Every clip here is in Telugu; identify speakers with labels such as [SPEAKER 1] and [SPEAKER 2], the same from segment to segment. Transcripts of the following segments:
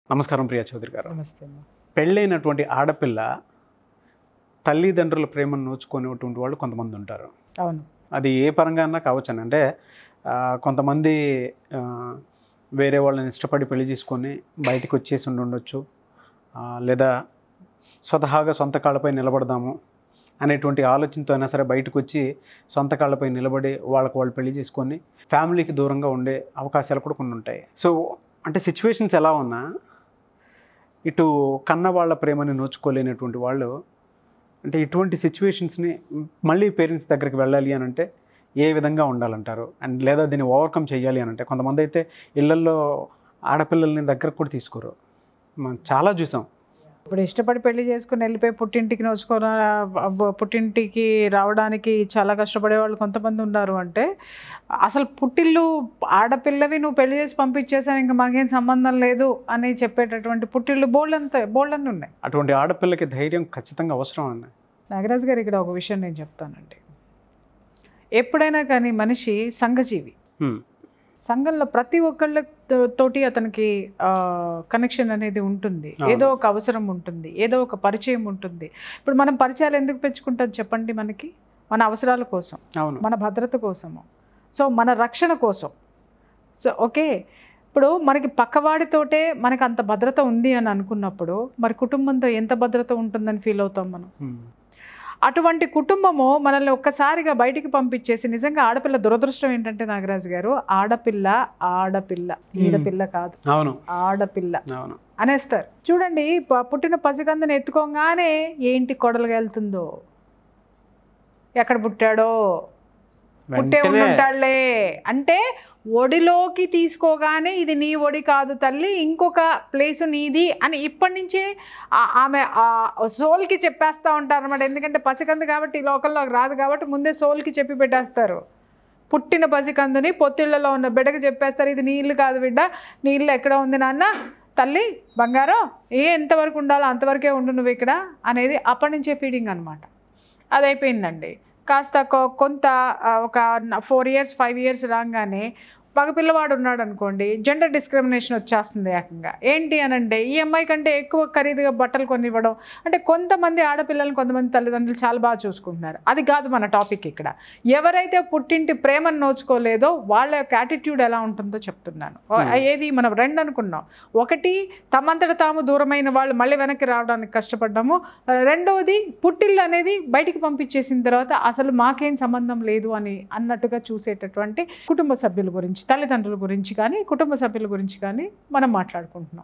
[SPEAKER 1] నమస్కారం ప్రియా చౌదరి గారు
[SPEAKER 2] నమస్తే అమ్మా
[SPEAKER 1] పెళ్ళైనటువంటి ఆడపిల్ల తల్లిదండ్రుల ప్రేమను నోచుకునేటువంటి వాళ్ళు కొంతమంది ఉంటారు
[SPEAKER 2] అవును
[SPEAKER 1] అది ఏ పరంగా అన్నా కావచ్చని అంటే ఆ, కొంతమంది ఆ, వేరే వాళ్ళని ఇష్టపడి పెళ్లి చేసుకొని బయటికి వచ్చేసి ఉండి ఉండొచ్చు ఆ, లేదా స్వతహాగా సొంత కాళ్ళపై నిలబడదాము అనేటువంటి ఆలోచనతో అయినా సరే బయటకు వచ్చి సొంత కాళ్ళపై నిలబడి వాళ్ళకు వాళ్ళు పెళ్లి చేసుకొని ఫ్యామిలీకి దూరంగా ఉండే అవకాశాలు కూడా కొన్ని ఉంటాయి సో అంటే సిచ్యువేషన్స్ ఎలా ఉన్నా ఇటు కన్న వాళ్ళ ప్రేమని నోచుకోలేనటువంటి వాళ్ళు అంటే ఇటువంటి సిచ్యువేషన్స్ని మళ్ళీ పేరెంట్స్ దగ్గరికి వెళ్ళాలి అని అంటే ఏ విధంగా ఉండాలంటారు అండ్ లేదా దీన్ని ఓవర్కమ్ చేయాలి అని అంటే కొంతమంది అయితే ఇళ్లల్లో ఆడపిల్లల్ని దగ్గరకు కూడా తీసుకోరు మనం చాలా చూసాం
[SPEAKER 2] ఇప్పుడు ఇష్టపడి పెళ్లి చేసుకుని వెళ్ళిపోయి పుట్టింటికి నోచుకొని పుట్టింటికి రావడానికి చాలా కష్టపడే వాళ్ళు కొంతమంది ఉన్నారు అంటే అసలు పుట్టిల్లు ఆడపిల్లవి నువ్వు పెళ్లి చేసి పంపించేసావు ఇంకా మాకేం సంబంధం లేదు అని చెప్పేటటువంటి పుట్టిల్లు బోల్డ్ అంత బోల్డ్ అన్నీ ఉన్నాయి
[SPEAKER 1] అటువంటి ఆడపిల్లకి ధైర్యం ఖచ్చితంగా అవసరం అన్న
[SPEAKER 2] నాగరాజు గారు ఇక్కడ ఒక విషయం నేను చెప్తానండి ఎప్పుడైనా కానీ మనిషి సంఘజీవి
[SPEAKER 1] హ్మ్.
[SPEAKER 2] సంఘంలో ప్రతి ఒక్కళ్ళ తో- తోటి అతనికి కనెక్షన్ అనేది ఉంటుంది
[SPEAKER 1] అవును.
[SPEAKER 2] ఏదో ఒక అవసరం ఉంటుంది ఏదో ఒక పరిచయం ఉంటుంది ఇప్పుడు మనం పరిచయాలు ఎందుకు పెంచుకుంటాం చెప్పండి మనకి మన అవసరాల కోసం
[SPEAKER 1] అవును
[SPEAKER 2] మన భద్రత కోసము సో మన రక్షణ కోసం సో ఓకే ఇప్పుడు మనకి పక్కవాడితోటే మనకి అంత భద్రత ఉంది అని అనుకున్నప్పుడు మరి కుటుంబంతో ఎంత భద్రత ఉంటుందని ఫీల్ అవుతాం మనం
[SPEAKER 1] హ్మ్.
[SPEAKER 2] అటువంటి కుటుంబము మనల్ని ఒక్కసారిగా బయటికి పంపించేసి నిజంగా ఆడపిల్ల దురదృష్టం ఏంటంటే నాగరాజు గారు ఆడపిల్ల ఆడపిల్ల ఈడపిల్ల కాదు
[SPEAKER 1] అవును
[SPEAKER 2] ఆడపిల్ల
[SPEAKER 1] అవును
[SPEAKER 2] అనేస్తారు చూడండి ప- పుట్టిన పసికందుని ఎత్తుకోగానే ఏంటి కొడలుగా వెళ్తుందో ఎక్కడ పుట్టాడో పుట్టే
[SPEAKER 1] వెంటనే
[SPEAKER 2] ఉంటాడులే అంటే ఒడిలోకి తీసుకోగానే ఇది నీ ఒడి కాదు తల్లి ఇంకొక ప్లేస్ నీది అని ఇప్పటి నుంచే ఆ- ఆమె ఆ సోల్కి చెప్పేస్తూ ఉంటారు అనమాట ఎందుకంటే పసికందు కాబట్టి ఈ లోకల్లోకి రాదు కాబట్టి ముందే సోల్కి చెప్పి పెట్టేస్తారు పుట్టిన పసికందుని పొత్తిళ్లలో ఉన్న బిడ్డకి చెప్పేస్తారు ఇది నీ ఇల్లు కాదు బిడ్డ నీ ఇల్లు ఎక్కడ ఉంది నాన్న తల్లి బంగారం ఏ ఎంతవరకు ఉండాలో అంతవరకే ఉండు నువ్వు ఇక్కడ అనేది అప్పటి నుంచే ఫీడింగ్ అనమాట అది అయిపోయిందండి కాస్త కొ- కొంత ఆ, ఒక ఫోర్ ఇయర్స్ ఫైవ్ ఇయర్స్ రాగానే మగ పిల్లవాడు ఉన్నాడు అనుకోండి జెండర్ డిస్క్రిమినేషన్ వచ్చేస్తుంది ఏకంగా ఏంటి అని అంటే ఈ అమ్మాయి కంటే ఎక్కువ ఖరీదుగా బట్టలు కొనివ్వడం అంటే కొంతమంది ఆడపిల్లలు కొంతమంది తల్లిదండ్రులు చాలా బాగా చూసుకుంటున్నారు అది కాదు మన టాపిక్ ఇక్కడ ఎవరైతే పుట్టింటి ప్రేమను నోచుకోలేదో వాళ్ళ యొక్క యాటిట్యూడ్ ఎలా ఉంటుందో చెప్తున్నాను ఓ-
[SPEAKER 1] Hmm.
[SPEAKER 2] ఏది మనం రెండు అనుకున్నాం ఒకటి తమంతట తాము దూరమైన వాళ్ళు మళ్ళీ వెనక్కి రావడానికి కష్టపడ్డాము రెండవది పుట్టిల్లు అనేది బయటికి పంపించేసిన తర్వాత అసలు మాకేం సంబంధం లేదు అని అన్నట్టుగా చూసేటటువంటి కుటుంబ సభ్యుల గురించి తల్లిదండ్రుల గురించి కానీ కుటుంబ సభ్యుల గురించి కానీ మనం మాట్లాడుకుంటున్నాం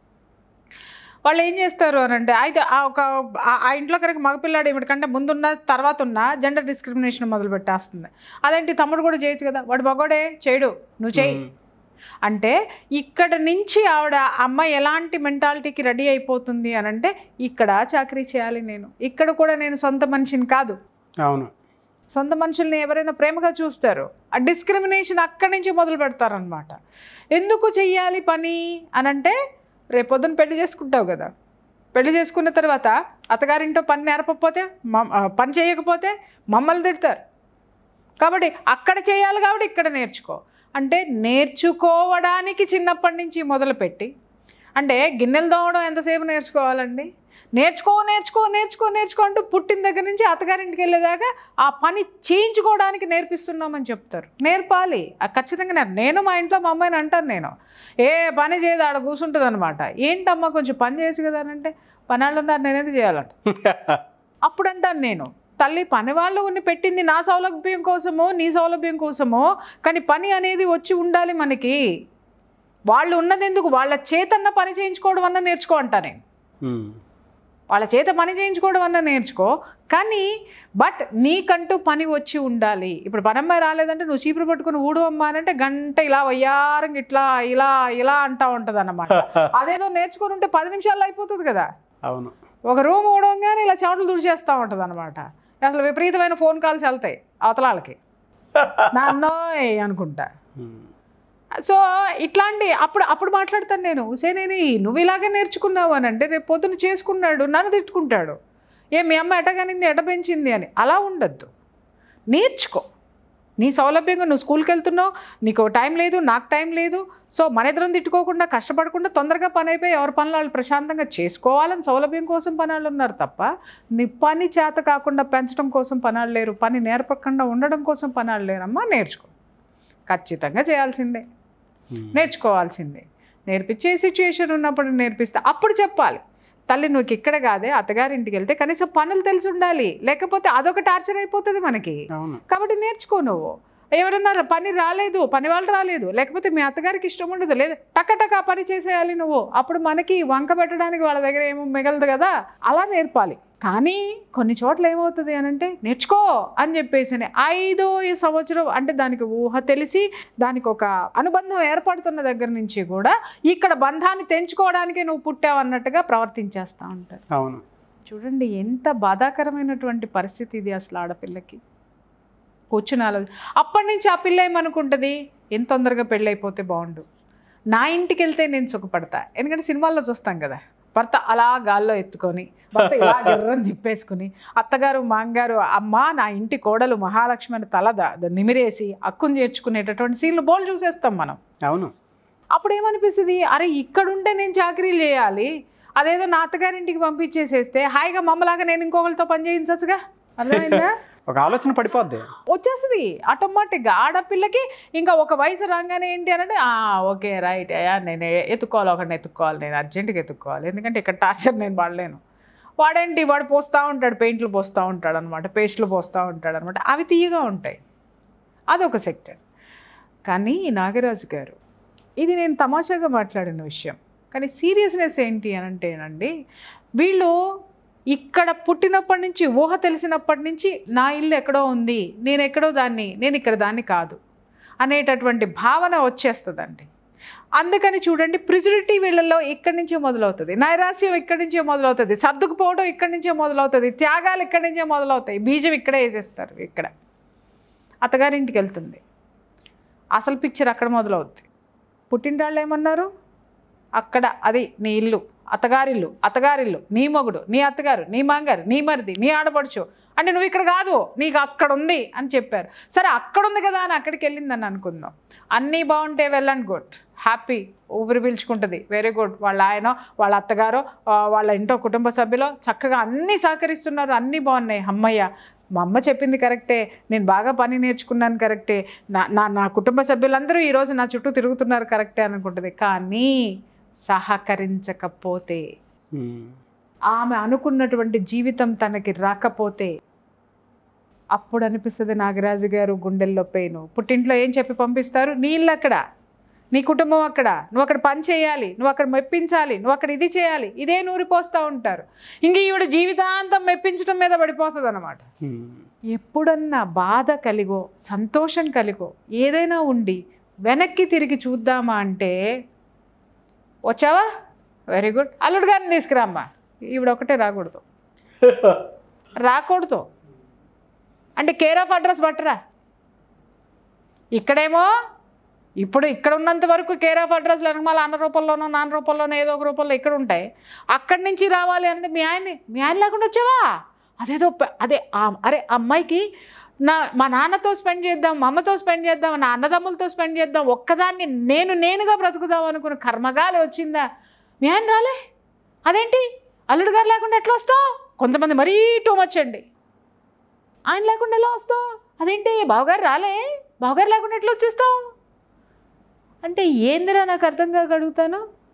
[SPEAKER 2] వాళ్ళు ఏం చేస్తారు అని అంటే అయితే ఆ ఒక ఆ- ఆ ఇంట్లో కనుక మగపిల్లాడు ఏమిటికంటే ముందున్న తర్వాత ఉన్న జెండర్ డిస్క్రిమినేషన్ మొదలు పెట్టేస్తుంది అదేంటి తమ్ముడు కూడా చేయొచ్చు కదా వాడు మగోడే చేయడు నువ్వు చేయి
[SPEAKER 1] హ్మ్.
[SPEAKER 2] అంటే ఇక్కడ నుంచి ఆవిడ అమ్మాయి ఎలాంటి మెంటాలిటీకి రెడీ అయిపోతుంది అని అంటే ఇక్కడ చాకరీ చేయాలి నేను ఇక్కడ కూడా నేను సొంత మనిషిని కాదు
[SPEAKER 1] అవును
[SPEAKER 2] సొంత మనుషుల్ని ఎవరైనా ప్రేమగా చూస్తారు ఆ డిస్క్రిమినేషన్ అక్కడి నుంచి మొదలు పెడతారనమాట ఎందుకు చెయ్యాలి పని అని అంటే రేపొద్దున పెళ్లి చేసుకుంటావు కదా పెళ్లి చేసుకున్న తర్వాత అత్తగారింటో పని నేర్పకపోతే మమ్- ఆ, పని చేయకపోతే మమ్మల్ని తిడతారు కాబట్టి అక్కడ చేయాలి కాబట్టి ఇక్కడ నేర్చుకో అంటే నేర్చుకోవడానికి చిన్నప్పటి నుంచి మొదలుపెట్టి అంటే గిన్నెలు తోమడం ఎంతసేపు నేర్చుకోవాలండి నేర్చుకో నేర్చుకో నేర్చుకో నేర్చుకో అంటూ పుట్టిన దగ్గర నుంచి అత్తగారింటికి వెళ్ళేదాకా ఆ పని చేయించుకోవడానికి నేర్పిస్తున్నామని చెప్తారు నేర్పాలి ఆ ఖచ్చితంగా నేర్ నేను మా ఇంట్లో మా అమ్మాయిని అంటాను నేను ఏ పని చేయదు ఆడ కూర్చుంటుంది అనమాట ఏంటమ్మా కొంచెం పని చేయొచ్చు కదా అని అంటే పని వాళ్ళు ఉన్నారు నేనేది చేయాలంట అప్పుడు అంటాను నేను తల్లి పని వాళ్ళు ఉన్ని పెట్టింది నా సౌలభ్యం కోసమో నీ సౌలభ్యం కోసమో కానీ పని అనేది వచ్చి ఉండాలి మనకి వాళ్ళు ఉన్నది ఎందుకు వాళ్ళ చేతన్న పని చేయించుకోవడం అన్న నేర్చుకో అంటా నేను
[SPEAKER 1] హ్మ్.
[SPEAKER 2] వాళ్ళ చేత పని చేయించుకోవడం అన్న నేర్చుకో కానీ బట్ నీకంటూ పని వచ్చి ఉండాలి ఇప్పుడు పనమ్మాయి రాలేదంటే నువ్వు చీపురు పట్టుకుని ఊడు అమ్మా అని అంటే గంట ఇలా వయ్యారంగా ఇట్లా ఇలా ఇలా అంటా ఉంటుంది అన్నమాట అదేదో నేర్చుకొని ఉంటే పది నిమిషాల్లో అయిపోతుంది కదా
[SPEAKER 1] అవును
[SPEAKER 2] ఒక రూమ్ ఊడవంగానే ఇలా చెమటలు తుడిచేస్తూ ఉంటుంది అనమాట అసలు విపరీతమైన ఫోన్ కాల్స్ వెళ్తాయి అవతలాలకి నాన్నోయ్ అనుకుంటా
[SPEAKER 1] హ్మ్.
[SPEAKER 2] సో ఇట్లాంటి అప్పుడు అప్పుడు మాట్లాడతాను నేను ఉసేనేని నువ్వు ఇలాగే నేర్చుకున్నావు అని అంటే రేపు పొద్దున చేసుకున్నాడు నన్ను తిట్టుకుంటాడు ఏ మీ అమ్మ ఎటగానింది ఎట పెంచింది అని అలా ఉండద్దు నేర్చుకో నీ సౌలభ్యంగా నువ్వు స్కూల్కి వెళ్తున్నావు నీకు టైం లేదు నాకు టైం లేదు సో మన ఇద్దరం తిట్టుకోకుండా కష్టపడకుండా తొందరగా పని అయిపోయి ఎవరి పనులు వాళ్ళు ప్రశాంతంగా చేసుకోవాలని సౌలభ్యం కోసం పనాళ్ళు ఉన్నారు తప్ప నీ పని చేత కాకుండా పెంచడం కోసం పనాళ్ళు లేరు పని నేర్పకుండా ఉండడం కోసం పనాళ్ళు లేరమ్మా నేర్చుకో ఖచ్చితంగా చేయాల్సిందే
[SPEAKER 1] ఉమ్.
[SPEAKER 2] నేర్చుకోవాల్సిందే నేర్పించే సిచ్యుయేషన్ ఉన్నప్పుడు నేర్పిస్తే అప్పుడు చెప్పాలి తల్లి నువ్వు ఇక్కడ కాదే అత్తగారింటికి వెళ్తే కనీసం పనులు తెలిసి ఉండాలి లేకపోతే అదొక టార్చర్ అయిపోతుంది మనకి
[SPEAKER 1] అవును
[SPEAKER 2] కాబట్టి నేర్చుకో నువ్వు ఎవరన్నా పని రాలేదు పని వాళ్ళు రాలేదు లేకపోతే మీ అత్తగారికి ఇష్టం ఉండదు లేదు టక పని చేసేయాలి నువ్వు అప్పుడు మనకి వంక పెట్టడానికి వాళ్ళ దగ్గర ఏమో మిగలదు కదా అలా నేర్పాలి కానీ కొన్ని చోట్ల ఏమవుతుంది అని అంటే నేర్చుకో అని చెప్పేసి ఐదో ఈ సంవత్సరం అంటే దానికి ఊహ తెలిసి దానికి ఒక అనుబంధం ఏర్పడుతున్న దగ్గర నుంచి కూడా ఇక్కడ బంధాన్ని తెంచుకోవడానికి నువ్వు పుట్టావు అన్నట్టుగా ప్రవర్తించేస్తూ ఉంటారు
[SPEAKER 1] అవును
[SPEAKER 2] చూడండి ఎంత బాధాకరమైనటువంటి పరిస్థితి ఇది అసలు ఆడపిల్లకి కూర్చుని ఆలోచి అప్పటి నుంచి ఆ పిల్ల ఏమనుకుంటుంది ఎంత తొందరగా పెళ్ళైపోతే బాగుండు నా ఇంటికి వెళ్తే నేను సుఖపడతా ఎందుకంటే సినిమాల్లో చూస్తాం కదా భర్త అలా గాల్లో ఎత్తుకొని భర్త ఇలా గిర్రని తిప్పేసుకుని అత్తగారు మాంగారు అమ్మ నా ఇంటి కోడలు మహాలక్ష్మి అని తల ద- ద- నిమిరేసి అక్కును చేర్చుకునేటటువంటి సీన్లు బోల్ చూసేస్తాం మనం
[SPEAKER 1] అవును
[SPEAKER 2] అప్పుడు ఏమనిపిస్తుంది అరే ఇక్కడుంటే నేను చాకరీలు చేయాలి అదేదో నా అత్తగారింటికి పంపించేసేస్తే హాయిగా మమ్మలాగా నేను ఇంకొకరితో పని చేయించచ్చుగా అర్థమైందా
[SPEAKER 1] ఒక ఆలోచన పడిపోద్ది
[SPEAKER 2] వచ్చేస్తుంది ఆటోమేటిక్గా ఆడపిల్లకి ఇంకా ఒక వయసు రాగానే ఏంటి అని అంటే "ఆ, ఓకే రైట్ అయ్యా నేను ఎత్తుకోవాలి ఒకరిని ఎత్తుకోవాలి నేను అర్జెంటుగా ఎత్తుకోవాలి ఎందుకంటే ఇక్కడ టార్చర్ నేను పడలేను వాడేంటి వాడు పోస్తూ ఉంటాడు పెయింట్లు పోస్తూ ఉంటాడు అనమాట పేస్ట్లు పోస్తూ ఉంటాడు అనమాట అవి తీయగా ఉంటాయి అదొక సెక్టర్ కానీ నాగరాజు గారు ఇది నేను తమాషాగా మాట్లాడిన విషయం కానీ సీరియస్నెస్ ఏంటి అని అంటేనండి వీళ్ళు ఇక్కడ పుట్టినప్పటి నుంచి ఊహ తెలిసినప్పటి నుంచి నా ఇల్లు ఎక్కడో ఉంది నేను ఎక్కడో దాన్ని నేను ఇక్కడ దాన్ని కాదు అనేటటువంటి భావన వచ్చేస్తుందండి అందుకని చూడండి ప్రిజురిటీ వీళ్ళల్లో ఇక్కడి నుంచే మొదలవుతుంది నైరాస్యం ఇక్కడి నుంచే మొదలవుతుంది సర్దుకుపోవడం ఇక్కడి నుంచే మొదలవుతుంది త్యాగాలు ఇక్కడి నుంచే మొదలవుతాయి బీజం ఇక్కడే వేసేస్తారు ఇక్కడ అత్తగారింటికి వెళ్తుంది అసలు పిక్చర్ అక్కడ మొదలవుద్ది పుట్టింటాళ్ళు ఏమన్నారు అక్కడ అది నీ ఇల్లు అత్తగారిల్లు అత్తగారిల్లు నీ మొగుడు నీ అత్తగారు నీ మాంగారు నీ మరిది నీ ఆడపడుచు అంటే నువ్వు ఇక్కడ కాదు నీకు అక్కడ ఉంది అని చెప్పారు సరే అక్కడ ఉంది కదా అని అక్కడికి వెళ్ళిందని అనుకుందాం అన్నీ బాగుంటే వెళ్ళండి గుడ్ హ్యాపీ ఊపిరి పీల్చుకుంటుంది వెరీ గుడ్ వాళ్ళ ఆయన వాళ్ళ అత్తగారు ఆ, వాళ్ళ ఇంట్లో కుటుంబ సభ్యులు చక్కగా అన్నీ సహకరిస్తున్నారు అన్నీ బాగున్నాయి అమ్మయ్య మా అమ్మ చెప్పింది కరెక్టే నేను బాగా పని నేర్చుకున్నాను కరెక్టే నా నా నా కుటుంబ సభ్యులందరూ ఈరోజు నా చుట్టూ తిరుగుతున్నారు కరెక్టే అనుకుంటుంది కానీ సహకరించకపోతే
[SPEAKER 1] ఉమ్.
[SPEAKER 2] ఆమె అనుకున్నటువంటి జీవితం తనకి రాకపోతే అప్పుడు అనిపిస్తుంది నాగరాజు గారు గుండెల్లో పెయిన్ పుట్టింట్లో ఏం చెప్పి పంపిస్తారు నీ ఇల్లు అక్కడ నీ కుటుంబం అక్కడ నువ్వు అక్కడ పని చేయాలి నువ్వు అక్కడ మెప్పించాలి నువ్వు అక్కడ ఇది చేయాలి ఇదే నూరిపోస్తూ ఉంటారు ఇంక ఈవిడ జీవితాంతం మెప్పించడం మీద పడిపోతుంది అనమాట
[SPEAKER 1] ఉమ్.
[SPEAKER 2] ఎప్పుడన్నా బాధ కలిగో సంతోషం కలిగో ఏదైనా ఉండి వెనక్కి తిరిగి చూద్దామా అంటే వచ్చావా వెరీ గుడ్ అల్లుడు గారిని తీసుకురామ్మా ఈవిడ ఒకటే రాకూడదు రాకూడదు అంటే కేర్ ఆఫ్ అడ్రస్ పట్టరా ఇక్కడేమో ఇప్పుడు ఇక్కడ ఉన్నంత వరకు కేర్ ఆఫ్ అడ్రస్ వెనకమాల అన్న రూపంలోనో నాన్న రూపంలోనో ఏదో ఒక రూపంలో ఇక్కడ ఉంటాయి అక్కడి నుంచి రావాలి అంటే మీ ఆయన్ని మీ ఆయన లేకుండా వచ్చావా అదేదో పె- అదే ఆ- అరే అమ్మాయికి నా మా నాన్నతో స్పెండ్ చేద్దాం మా అమ్మతో స్పెండ్ చేద్దాం నా అన్నదమ్ములతో స్పెండ్ చేద్దాం ఒక్కదాన్ని నేను నేనుగా బ్రతుకుదాం అనుకున్న కర్మగాలి వచ్చిందా మీ ఆయన రాలే అదేంటి అల్లుడు గారు లేకుండా ఎట్లా వస్తావు కొంతమంది మరీ టూ మచ్ అండి ఆయన లేకుండా ఎలా వస్తావు అదేంటి బావగారు రాలే బావగారు లేకుండా ఎట్లా వచ్చేస్తావు అంటే ఏందిరా నాకు అర్థం కాక అడుగుతాను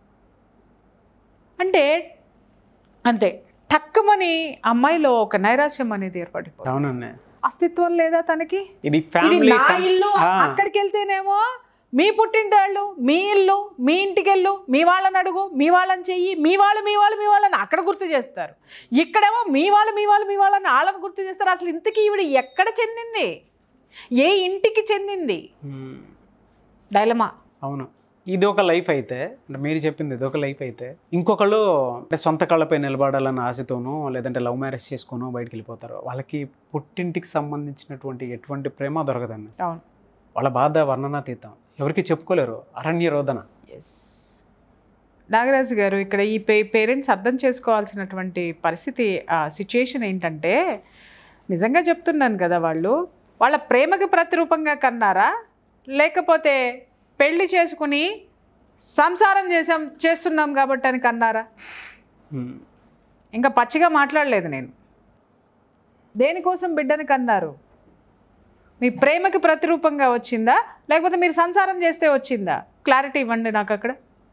[SPEAKER 2] అంటే అంతే టక్కుమని అమ్మాయిలో ఒక నైరాశ్యం అనేది ఏర్పడిపోతుంది
[SPEAKER 1] అవునండి
[SPEAKER 2] అస్తిత్వం లేదా తనకి
[SPEAKER 1] ఇది
[SPEAKER 2] ఇది
[SPEAKER 1] ఫ్యామిలీ
[SPEAKER 2] నా ఇల్లు
[SPEAKER 1] ఆ.
[SPEAKER 2] అక్కడికి వెళ్తేనేమో మీ పుట్టింటాళ్ళు మీ ఇల్లు మీ ఇంటికి వెళ్ళు మీ వాళ్ళని అడుగు మీ వాళ్ళని చెయ్యి మీ వాళ్ళు మీ వాళ్ళు మీ వాళ్ళని అక్కడ గుర్తు చేస్తారు ఇక్కడేమో మీ వాళ్ళు మీ వాళ్ళు మీ వాళ్ళని వాళ్ళని గుర్తు చేస్తారు అసలు ఇంతకీ ఈవిడ ఎక్కడ చెందింది ఏ ఇంటికి చెందింది
[SPEAKER 1] ఉమ్.
[SPEAKER 2] డైలమా
[SPEAKER 1] అవును ఇది ఒక లైఫ్ అయితే అంటే మీరు చెప్పింది ఇది ఒక లైఫ్ అయితే ఇంకొకళ్ళు అంటే సొంత కళ్ళపై నిలబడాలన్న ఆశతోనూ లేదంటే లవ్ మ్యారేజ్ చేసుకోనో బయటికి వెళ్ళిపోతారు వాళ్ళకి పుట్టింటికి సంబంధించినటువంటి ఎటువంటి ప్రేమ దొరకదండి
[SPEAKER 2] అవును
[SPEAKER 1] వాళ్ళ బాధ వర్ణనాతీతం ఎవరికి చెప్పుకోలేరు అరణ్య రోదన
[SPEAKER 2] ఎస్ నాగరాజు గారు ఇక్కడ ఈ పే పేరెంట్స్ అర్థం చేసుకోవాల్సినటువంటి పరిస్థితి సిచ్యుయేషన్ ఏంటంటే నిజంగా చెప్తున్నాను కదా వాళ్ళు వాళ్ళ ప్రేమకి ప్రతిరూపంగా కన్నారా లేకపోతే పెళ్లి చేసుకుని సంసారం చేసాం చేస్తున్నాం కాబట్టి అని కన్నారా
[SPEAKER 1] ఉమ్.
[SPEAKER 2] ఇంకా పచ్చిగా మాట్లాడలేదు నేను దేనికోసం బిడ్డని కన్నారు మీ ప్రేమకి ప్రతిరూపంగా వచ్చిందా లేకపోతే మీరు సంసారం చేస్తే వచ్చిందా క్లారిటీ ఇవ్వండి నాకు అక్కడ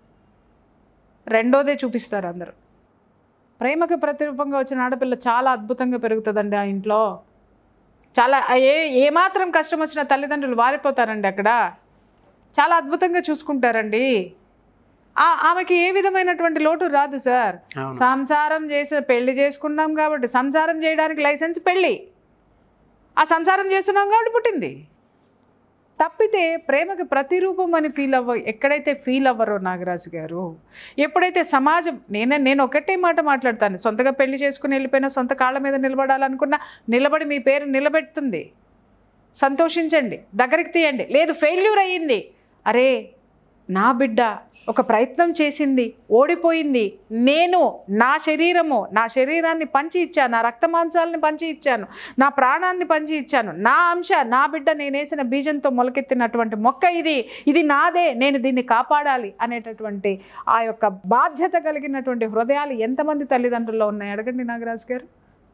[SPEAKER 2] రెండోదే చూపిస్తారు అందరూ ప్రేమకి ప్రతిరూపంగా వచ్చిన ఆడపిల్ల చాలా అద్భుతంగా పెరుగుతుందండి ఆ ఇంట్లో చాలా ఏ ఏమాత్రం కష్టం వచ్చినా తల్లిదండ్రులు వారిపోతారండి అక్కడ చాలా అద్భుతంగా చూసుకుంటారండి ఆ- ఆమెకి ఏ విధమైనటువంటి లోటు రాదు సార్
[SPEAKER 1] అవును
[SPEAKER 2] సంసారం చేసే పెళ్లి చేసుకున్నాం కాబట్టి సంసారం చేయడానికి లైసెన్స్ పెళ్ళి ఆ సంసారం చేస్తున్నాం కాబట్టి పుట్టింది తప్పితే ప్రేమకి ప్రతిరూపం అని ఫీల్ అవ్వ ఎక్కడైతే ఫీల్ అవ్వరో నాగరాజు గారు ఎప్పుడైతే సమాజం నేనే నేను ఒకటే మాట మాట్లాడతాను సొంతగా పెళ్లి చేసుకుని వెళ్ళిపోయినా సొంత కాళ్ళ మీద నిలబడాలనుకున్నా నిలబడి మీ పేరు నిలబెడుతుంది సంతోషించండి దగ్గరికి తీయండి లేదు ఫెయిల్యూర్ అయ్యింది అరే నా బిడ్డ ఒక ప్రయత్నం చేసింది ఓడిపోయింది నేను నా శరీరము నా శరీరాన్ని పంచి ఇచ్చాను నా రక్త మాంసాలని పంచి ఇచ్చాను నా ప్రాణాన్ని పంచి ఇచ్చాను నా అంశ నా బిడ్డ నేనేసిన బీజంతో మొలకెత్తినటువంటి మొక్క ఇది ఇది నాదే నేను దీన్ని కాపాడాలి అనేటటువంటి ఆ యొక్క బాధ్యత కలిగినటువంటి హృదయాలు ఎంతమంది తల్లిదండ్రుల్లో ఉన్నాయి అడగండి నాగరాజు గారు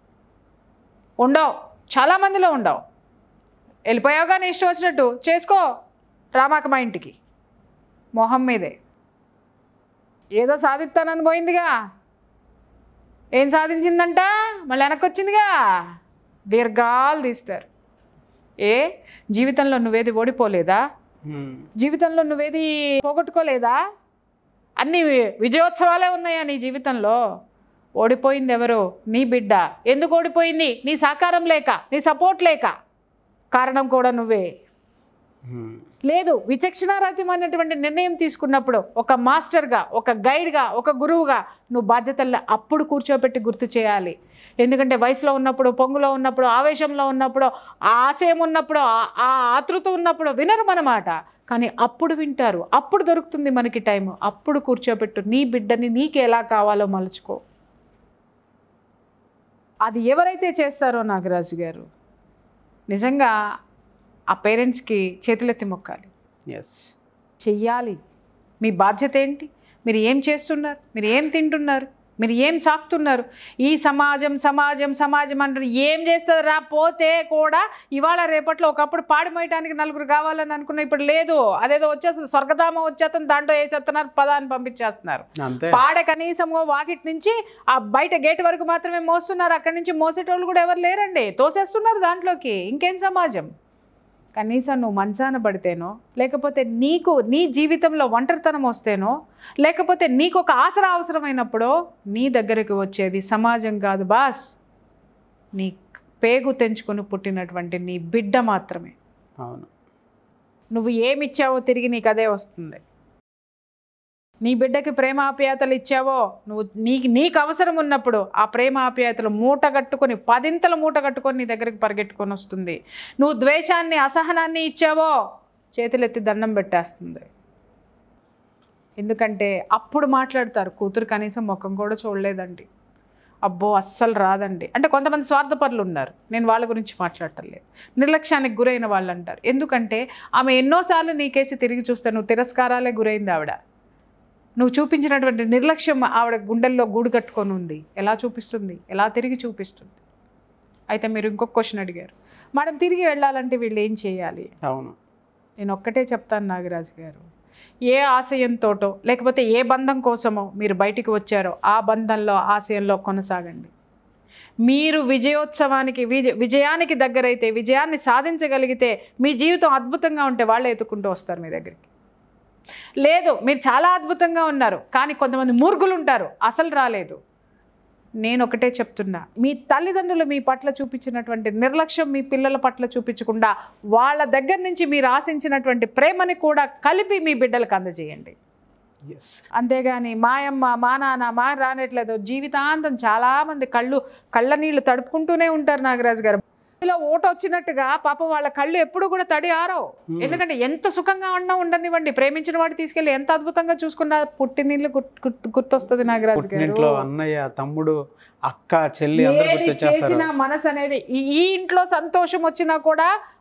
[SPEAKER 2] ఉండవు చాలామందిలో ఉండవు వెళ్ళిపోయావుగా నీ ఇష్టం వచ్చినట్టు చేసుకో రామాక మా ఇంటికి మొహం మీదే ఏదో సాధిస్తానని పోయిందిగా ఏం సాధించిందంట మళ్ళీ వెనక్కి వచ్చిందిగా దీర్ఘాలు తీస్తారు ఏ జీవితంలో నువ్వేది ఓడిపోలేదా
[SPEAKER 1] ఉమ్.
[SPEAKER 2] జీవితంలో నువ్వేది పోగొట్టుకోలేదా అన్ని విజయోత్సవాలే ఉన్నాయా నీ జీవితంలో ఓడిపోయింది ఎవరు నీ బిడ్డ ఎందుకు ఓడిపోయింది నీ సహకారం లేక నీ సపోర్ట్ లేక కారణం కూడా నువ్వే
[SPEAKER 1] ఉమ్.
[SPEAKER 2] లేదు విచక్షణారహితమైనటువంటి నిర్ణయం తీసుకున్నప్పుడు ఒక మాస్టర్గా ఒక గైడ్గా ఒక గురువుగా నువ్వు బాధ్యతల్లో అప్పుడు కూర్చోబెట్టి గుర్తు చేయాలి ఎందుకంటే వయసులో ఉన్నప్పుడు పొంగులో ఉన్నప్పుడు ఆవేశంలో ఉన్నప్పుడు ఆ ఆశయం ఉన్నప్పుడు ఆ- ఆ ఆతృత ఉన్నప్పుడు వినరు మనమాట కానీ అప్పుడు వింటారు అప్పుడు దొరుకుతుంది మనకి టైం అప్పుడు కూర్చోబెట్టు నీ బిడ్డని నీకు ఎలా కావాలో మలుచుకో అది ఎవరైతే చేస్తారో నాగరాజు గారు నిజంగా ఆ పేరెంట్స్కి చేతులెత్తి మొక్కాలి
[SPEAKER 1] ఎస్
[SPEAKER 2] చెయ్యాలి మీ బాధ్యత ఏంటి మీరు ఏం చేస్తున్నారు మీరు ఏం తింటున్నారు మీరు ఏం సాకుతున్నారు ఈ సమాజం సమాజం సమాజం అంటారు ఏం చేస్తారు రా పోతే కూడా ఇవాళ రేపట్లో ఒకప్పుడు పాడి మోయటానికి నలుగురు కావాలని అనుకున్న ఇప్పుడు లేదు అదేదో వచ్చేస్తుంది స్వర్గధామం వచ్చేస్తుంది దాంట్లో వేసేస్తున్నారు పదాన్ని పంపించేస్తున్నారు
[SPEAKER 1] అంతే
[SPEAKER 2] పాడ కనీసం ఓ వాకిట్ నుంచి ఆ బయట గేట్ వరకు మాత్రమే మోస్తున్నారు అక్కడి నుంచి మోసేటోళ్ళు కూడా ఎవరు లేరండి తోసేస్తున్నారు దాంట్లోకి ఇంకేం సమాజం కనీసం నువ్వు మంచాన పడితేనో లేకపోతే నీకు నీ జీవితంలో ఒంటరితనం వస్తేనో లేకపోతే నీకు ఒక ఆసరా అవసరమైనప్పుడో నీ దగ్గరికి వచ్చేది సమాజం కాదు బాస్ నీ పేగు తెంచుకొని పుట్టినటువంటి నీ బిడ్డ మాత్రమే
[SPEAKER 1] అవును
[SPEAKER 2] నువ్వు ఏమిచ్చావో తిరిగి నీకు అదే వస్తుంది నీ బిడ్డకి ప్రేమ ఆప్యాయతలు ఇచ్చావో నువ్వు నీకు నీకు అవసరం ఉన్నప్పుడు ఆ ప్రేమ ఆప్యాయతలు మూట కట్టుకొని పదింతల మూట కట్టుకొని నీ దగ్గరికి పరిగెట్టుకొని వస్తుంది నువ్వు ద్వేషాన్ని అసహనాన్ని ఇచ్చావో చేతులెత్తి దండం పెట్టేస్తుంది ఎందుకంటే అప్పుడు మాట్లాడతారు కూతురు కనీసం ముఖం కూడా చూడలేదండి అబ్బో అస్సలు రాదండి అంటే కొంతమంది స్వార్థపరులు ఉన్నారు నేను వాళ్ళ గురించి మాట్లాడటం లేదు నిర్లక్ష్యానికి గురైన వాళ్ళు అంటారు ఎందుకంటే ఆమె ఎన్నోసార్లు నీకేసి తిరిగి చూస్తే నువ్వు తిరస్కారాలే గురైంది ఆవిడ నువ్వు చూపించినటువంటి నిర్లక్ష్యం ఆవిడ గుండెల్లో గూడు కట్టుకొని ఉంది ఎలా చూపిస్తుంది ఎలా తిరిగి చూపిస్తుంది అయితే మీరు ఇంకొక క్వశ్చన్ అడిగారు మేడం తిరిగి వెళ్ళాలంటే వీళ్ళు ఏం చేయాలి
[SPEAKER 1] అవును
[SPEAKER 2] నేను ఒక్కటే చెప్తాను నాగరాజు గారు ఏ ఆశయంతోటో లేకపోతే ఏ బంధం కోసమో మీరు బయటికి వచ్చారో ఆ బంధంలో ఆశయంలో కొనసాగండి మీరు విజయోత్సవానికి విజయ విజయానికి దగ్గరైతే విజయాన్ని సాధించగలిగితే మీ జీవితం అద్భుతంగా ఉంటే వాళ్ళే ఎత్తుకుంటూ వస్తారు మీ దగ్గరికి లేదు మీరు చాలా అద్భుతంగా ఉన్నారు కానీ కొంతమంది మూర్ఖులు ఉంటారు అసలు రాలేదు నేను ఒకటే చెప్తున్నా మీ తల్లిదండ్రులు మీ పట్ల చూపించినటువంటి నిర్లక్ష్యం మీ పిల్లల పట్ల చూపించకుండా వాళ్ళ దగ్గర నుంచి మీరు ఆశించినటువంటి ప్రేమని కూడా కలిపి మీ బిడ్డలకు అందజేయండి
[SPEAKER 1] ఎస్
[SPEAKER 2] అంతేగాని మాయమ్మ మా నాన్న మా రానట్లేదు జీవితాంతం చాలామంది కళ్ళు కళ్ళ నీళ్లు తడుపుకుంటూనే ఉంటారు నాగరాజు గారు ఇలా ఓట వచ్చినట్టుగా పాపం వాళ్ళ కళ్ళు ఎప్పుడు కూడా తడి ఆరవు
[SPEAKER 1] Hmm.
[SPEAKER 2] ఎందుకంటే ఎంత సుఖంగా ఉన్నా ఉండనివ్వండి ప్రేమించిన వాడు తీసుకెళ్ళి ఎంత అద్భుతంగా చూసుకున్నా పుట్టినీళ్ళు గుర్తు గుర్తు- గుర్తొస్తుంది నాగరాజు
[SPEAKER 1] పుట్టినింట్లో
[SPEAKER 2] గారు
[SPEAKER 1] అన్నయ్య తమ్ముడు అక్క చెల్లి అందరూ
[SPEAKER 2] ఏది
[SPEAKER 1] గుర్తొచ్చేస్తారు
[SPEAKER 2] చేసిన మనసు అనేది ఈ ఈ ఇంట్లో సంతోషం వచ్చినా కూడా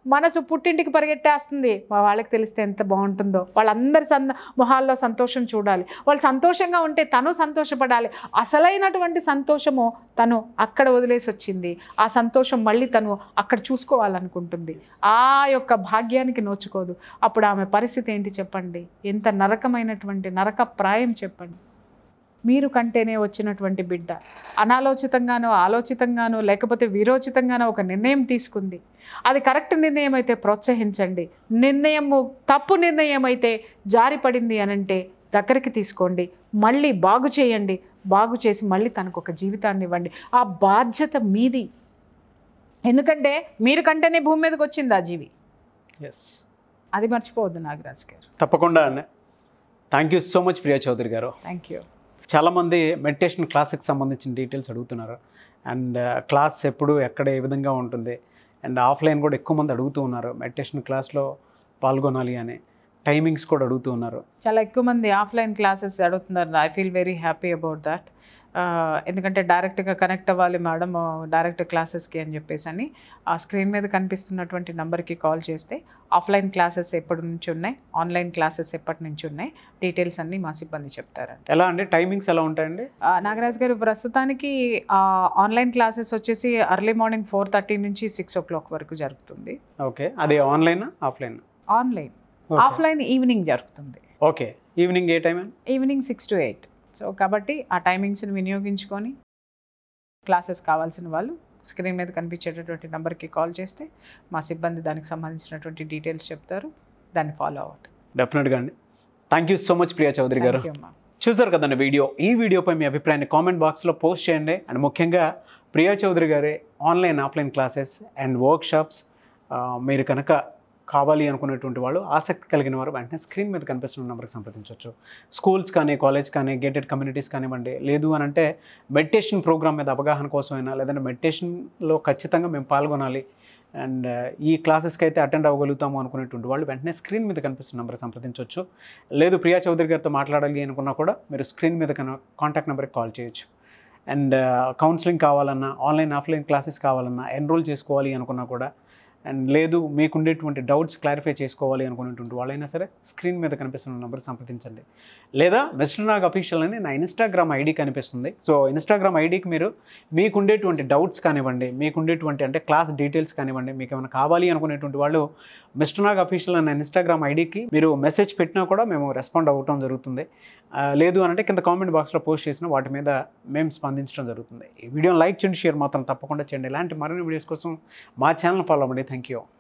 [SPEAKER 2] మనసు పుట్టింటికి పరిగెట్టేస్తుంది మా వాళ్ళకి తెలిస్తే ఎంత బాగుంటుందో వాళ్ళందరి సంద మొహాల్లో సంతోషం చూడాలి వాళ్ళు సంతోషంగా ఉంటే తను సంతోషపడాలి అసలైనటువంటి సంతోషము తను అక్కడ వదిలేసి వచ్చింది ఆ సంతోషం మళ్ళీ తను అక్కడ చూసుకోవాలనుకుంటుంది ఆ యొక్క భాగ్యానికి నోచుకోదు అప్పుడు ఆమె పరిస్థితి ఏంటి చెప్పండి ఎంత నరకమైనటువంటి నరక ప్రాయం చెప్పండి మీరు కంటేనే వచ్చినటువంటి బిడ్డ అనాలోచితంగానో ఆలోచితంగానో లేకపోతే వీరోచితంగానో ఒక నిర్ణయం తీసుకుంది అది కరెక్ట్ నిర్ణయం అయితే ప్రోత్సహించండి నిర్ణయము తప్పు నిర్ణయం అయితే జారిపడింది అనంటే దగ్గరికి తీసుకోండి మళ్ళీ బాగు చేయండి బాగు చేసి మళ్ళీ తనకు ఒక జీవితాన్ని ఇవ్వండి ఆ బాధ్యత మీది ఎందుకంటే మీరు కంటేనే భూమి మీదకి వచ్చింది ఆ జీవి
[SPEAKER 1] ఎస్
[SPEAKER 2] అది మర్చిపోవద్దు నాగరాజ్ గారు
[SPEAKER 1] తప్పకుండా thank you so much Priya Chowdary garu
[SPEAKER 2] thank you
[SPEAKER 1] చాలామంది మెడిటేషన్ క్లాస్కి సంబంధించిన డీటెయిల్స్ అడుగుతున్నారు అండ్ క్లాస్ ఎప్పుడు ఎక్కడ ఏ విధంగా ఉంటుంది అండ్ ఆఫ్లైన్ కూడా ఎక్కువ మంది అడుగుతూ ఉన్నారు మెడిటేషన్ క్లాస్లో పాల్గొనాలి అని టైమింగ్స్ కూడా అడుగుతూ ఉన్నారు
[SPEAKER 2] చాలా ఎక్కువ మంది ఆఫ్లైన్ క్లాసెస్ అడుగుతున్నారు I feel very happy about that ఎందుకంటే డైరెక్ట్గా కనెక్ట్ అవ్వాలి మేడం డైరెక్ట్ క్లాసెస్కి అని చెప్పేసి అని ఆ స్క్రీన్ మీద కనిపిస్తున్నటువంటి నెంబర్కి కాల్ చేస్తే ఆఫ్లైన్ క్లాసెస్ ఎప్పటి నుంచి ఉన్నాయి ఆన్లైన్ క్లాసెస్ ఎప్పటి నుంచి ఉన్నాయి డీటెయిల్స్ అన్నీ మా సిబ్బంది చెప్తారండి
[SPEAKER 1] ఎలా అండి టైమింగ్స్ ఎలా ఉంటాయండి
[SPEAKER 2] ఆ, నాగరాజ్ గారు ప్రస్తుతానికి ఆన్లైన్ క్లాసెస్ వచ్చేసి అర్లీ మార్నింగ్ ఫోర్ థర్టీ నుంచి సిక్స్ ఓ క్లాక్ వరకు జరుగుతుంది
[SPEAKER 1] ఓకే అది online offline
[SPEAKER 2] online offline evening జరుగుతుంది
[SPEAKER 1] ఓకే ఈవినింగ్ ఏ టైం అండి
[SPEAKER 2] evening six to eight so కాబట్టి ఆ టైమింగ్స్ని వినియోగించుకొని క్లాసెస్ కావాల్సిన వాళ్ళు స్క్రీన్ మీద కనిపించేటటువంటి నెంబర్కి కాల్ చేస్తే మా సిబ్బంది దానికి సంబంధించినటువంటి డీటెయిల్స్ చెప్తారు దాన్ని ఫాలో అవ్వండి
[SPEAKER 1] డెఫినెట్గా అండి thank you so much Priya Chowdary garu
[SPEAKER 2] Thank you, అమ్మా.
[SPEAKER 1] చూసారు కదండి వీడియో ఈ వీడియోపై మీ అభిప్రాయాన్ని కామెంట్ బాక్స్లో పోస్ట్ చేయండి అండ్ ముఖ్యంగా ప్రియా చౌదరి గారి online offline classes and workshops మీరు కనుక కావాలి అనుకునేటువంటి వాళ్ళు ఆసక్తి కలిగిన వారు వెంటనే స్క్రీన్ మీద కనిపిస్తున్న నెంబర్కి సంప్రదించవచ్చు స్కూల్స్ కానీ కాలేజ్ కానీ గేటెడ్ కమ్యూనిటీస్ కానివ్వండి లేదు అని అంటే మెడిటేషన్ ప్రోగ్రామ్ మీద అవగాహన కోసమైనా లేదంటే మెడిటేషన్లో ఖచ్చితంగా మేము పాల్గొనాలి అండ్ ఈ క్లాసెస్కి అయితే అటెండ్ అవ్వగలుగుతాము అనుకునేటువంటి వాళ్ళు వెంటనే స్క్రీన్ మీద కనిపిస్తున్న నెంబర్ సంప్రదించవచ్చు లేదు ప్రియా చౌదరి గారితో మాట్లాడాలి అనుకున్నా కూడా మీరు స్క్రీన్ మీద కన కాంటాక్ట్ నెంబర్కి కాల్ చేయొచ్చు అండ్ కౌన్సిలింగ్ కావాలన్నా ఆన్లైన్ ఆఫ్లైన్ క్లాసెస్ కావాలన్నా ఎన్రోల్ చేసుకోవాలి అనుకున్నా కూడా అండ్ లేదు మీకు ఉండేటువంటి డౌట్స్ క్లారిఫై చేసుకోవాలి అనుకునేటువంటి వాళ్ళైనా సరే స్క్రీన్ మీద కనిపిస్తున్న నెంబర్ సంప్రదించండి లేదా మిస్టర్ నాగ్ అఫీషియల్ అని నా ఇన్స్టాగ్రామ్ ఐడి కనిపిస్తుంది సో ఇన్స్టాగ్రామ్ ఐడికి మీరు మీకు ఉండేటువంటి డౌట్స్ కానివ్వండి మీకు ఉండేటువంటి అంటే క్లాస్ డీటెయిల్స్ కానివ్వండి మీకు ఏమైనా కావాలి అనుకునేటువంటి వాళ్ళు మిస్టర్ నాగ్ అఫీషియల్ అనే ఇన్స్టాగ్రామ్ ఐడికి మీరు మెసేజ్ పెట్టినా కూడా మేము రెస్పాండ్ అవ్వటం జరుగుతుంది ఆ, లేదు అని అంటే కింద కామెంట్ బాక్స్లో పోస్ట్ చేసిన వాటి మీద మేము స్పందించడం జరుగుతుంది ఈ వీడియోని లైక్ చేయండి షేర్ మాత్రం తప్పకుండా చేయండి ఇలాంటి మరిన్ని వీడియోస్ కోసం మా ఛానల్ ఫాలో అవ్వండి థ్యాంక్ యూ